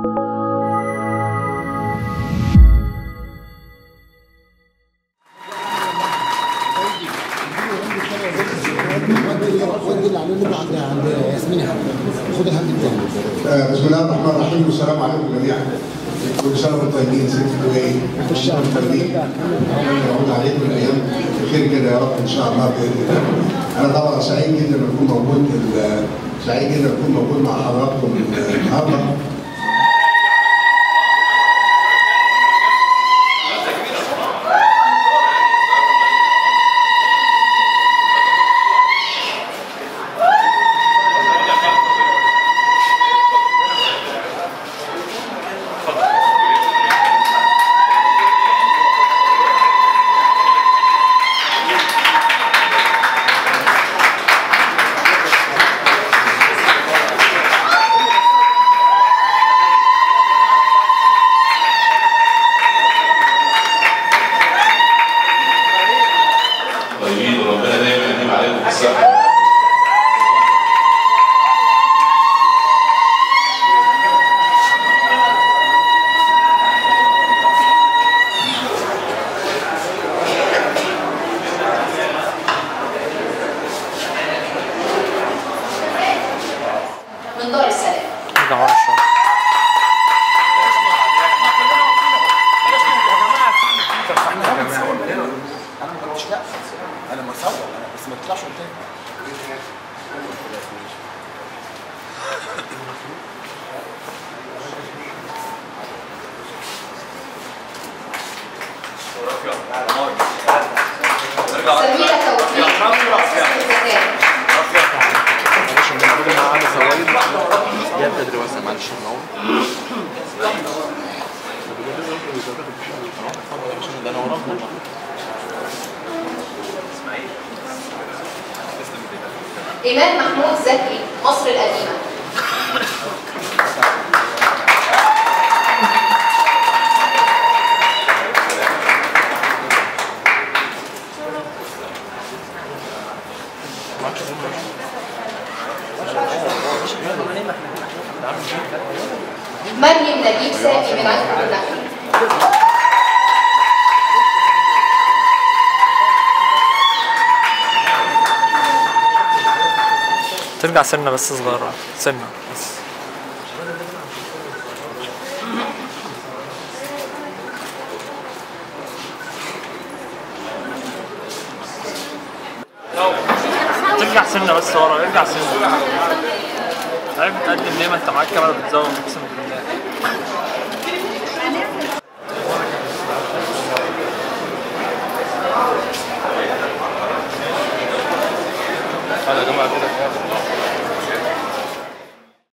ودي اللي عاملين له عند عند ياسمين يا حبيبي خد الهاند بتاعي آه، بسم الله الرحمن الرحيم والسلام عليكم جميعا كل سنه وانتم طيبين ست دقايق كل سنه وانتم طيبين يعود عليكم الايام بخير كده يا رب ان شاء الله باذن الله انا طبعا سعيد جدا ان اكون موجود ال- سعيد جدا ان اكون موجود مع حضراتكم النهارده طيبين وربنا دايما يديم عليكم الصحة من دار السلام ارجع ورا شويه انا ما كنتش لا انا ما اصور انا بس ما تطلعش قدام سميرة توفيق مؤسسة الزكاة معلش انت المفروض معانا زوايد جاب بدري بس معلش المعون ده انا وراك والله إيمان محمود زكي مصر القديمة مريم نجيب سامي من عنكب النخل ترجع سنه بس صغيره سنه بس ترجع سنه بس ورا ارجع سنه عيب تقدم ليه ما انت معاك كاميرا بتزوم اقسم بالله هذا يا جماعه كده